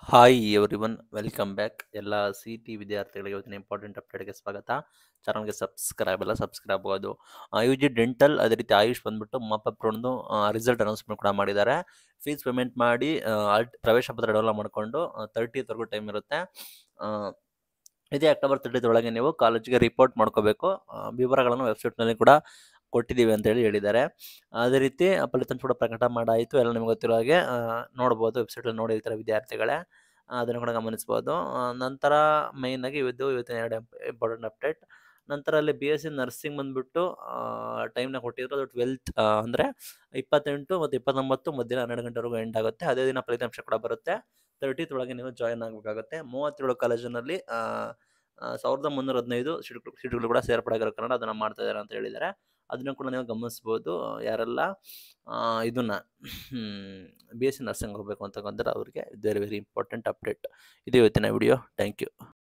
hi everyone welcome back ಎಲ್ಲ C T ವಿದ್ಯಾರ್ಥಿಗಳಿಗೆ ಇವತ್ತಿನ ಇಂಪಾರ್ಟೆಂಟ್ ಅಪ್ಡೇಟ್ಗೆ ಸ್ವಾಗತ ಚಾನಲ್ಗೆ ಸಬ್ಸ್ಕ್ರೈಬ್ ಎಲ್ಲ ಸಬ್ಸ್ಕ್ರೈಬ್ ಆಗೋದು ಯು ಜಿ ಡೆಂಟಲ್ ಅದೇ ರೀತಿ ಆಯುಷ್ ಬಂದ್ಬಿಟ್ಟು ಮಾಪಪ್ ಒಂದು ರಿಸಲ್ಟ್ ಅನೌನ್ಸ್ಮೆಂಟ್ ಕೂಡ ಮಾಡಿದ್ದಾರೆ ಫೀಸ್ ಪೇಮೆಂಟ್ ಮಾಡಿ ಅಲ್ಟ್ ಪ್ರವೇಶ ಪತ್ರ ಡೆವಲಪ್ ಮಾಡಿಕೊಂಡು ತರ್ಟಿವರೆಗೂ ಟೈಮ್ ಇರುತ್ತೆ ಆ, ಇದೇ ಅಕ್ಟೋಬರ್ ತರ್ಟಿತ್ ಒಳಗೆ ನೀವು ಕಾಲೇಜಿಗೆ ರಿಪೋರ್ಟ್ ಮಾಡ್ಕೋಬೇಕು ಆ, ವಿವರಗಳನ್ನು ವೆಬ್ಸೈಟ್ನಲ್ಲಿ ಕೂಡ ಕೊಟ್ಟಿದ್ದೀವಿ ಅಂತ ಹೇಳಿ ಹೇಳಿದ್ದಾರೆ ಅದೇ ರೀತಿ ಫಲಿತಾಂಶ ಕೂಡ ಪ್ರಕಟ ಮಾಡಾಯಿತು ಎಲ್ಲ ನಿಮ್ಗೆ ಗೊತ್ತಿರೋ ಹಾಗೆ ಆ, ನೋಡ್ಬೋದು ವೆಬ್ಸೈಟಲ್ಲಿ ನೋಡಿರ್ತಾರೆ ವಿದ್ಯಾರ್ಥಿಗಳೇ ಆ, ಅದನ್ನು ಕೂಡ ಗಮನಿಸ್ಬೋದು ಆ, ನಂತರ ಮೇಯ್ನ್ ಆಗಿ ಇದು ಇವತ್ತಿನ ಎರಡು ಇಂಪಾರ್ಟೆಂಟ್ ಅಪ್ಡೇಟ್ ನಂತರ ಅಲ್ಲಿ ಬಿ ಎಸ್ ಸಿ ನರ್ಸಿಂಗ್ ಬಂದ್ಬಿಟ್ಟು ಟೈಮ್ನ ಕೊಟ್ಟಿದ್ರು ಅದು ಟ್ವೆಲ್ತ್ ಅಂದರೆ ಇಪ್ಪತ್ತೆಂಟು ಮತ್ತು ಇಪ್ಪತ್ತೊಂಬತ್ತು ಮಧ್ಯಾಹ್ನ ಹನ್ನೆರಡು ಗಂಟೆವರೆಗೂ ಎಂಡ್ ಆಗುತ್ತೆ ಅದೇ ದಿನ ಫಲಿತಾಂಶ ಕೂಡ ಬರುತ್ತೆ ತರ್ಟಿತ್ ಒಳಗೆ ನೀವು ಜಾಯ್ನ್ ಆಗಬೇಕಾಗುತ್ತೆ ಮೂವತ್ತೇಳು ಕಾಲೇಜಿನಲ್ಲಿ ಆ, ಆ, ಸಾವಿರದ ಮುನ್ನೂರ ಹದಿನೈದು ಸೀಟ್ಗಳು ಸೀಟ್ಗಳು ಕೂಡ ಸೇರ್ಪಡೆಯಾಗಿರೋ ಕನ್ನಡ ಅದನ್ನು ಮಾಡ್ತಾ ಇದ್ದಾರೆ ಅಂತ ಹೇಳಿದ್ದಾರೆ ಅದನ್ನು ಕೂಡ ನೀವು ಗಮನಿಸ್ಬೋದು ಯಾರೆಲ್ಲ ಆ, ಇದನ್ನ ಬಿ ಎಸ್ ಸಿ ನರ್ಸಿಂಗ್ ಹೋಗಬೇಕು ಅಂತಕ್ಕಂದ್ರೆ ಅವರಿಗೆ ವೆರಿ ವೆರಿ ಇಂಪಾರ್ಟೆಂಟ್ ಅಪ್ಡೇಟ್ ಇದು ಇವತ್ತಿನ ವಿಡಿಯೋ ಥ್ಯಾಂಕ್ ಯು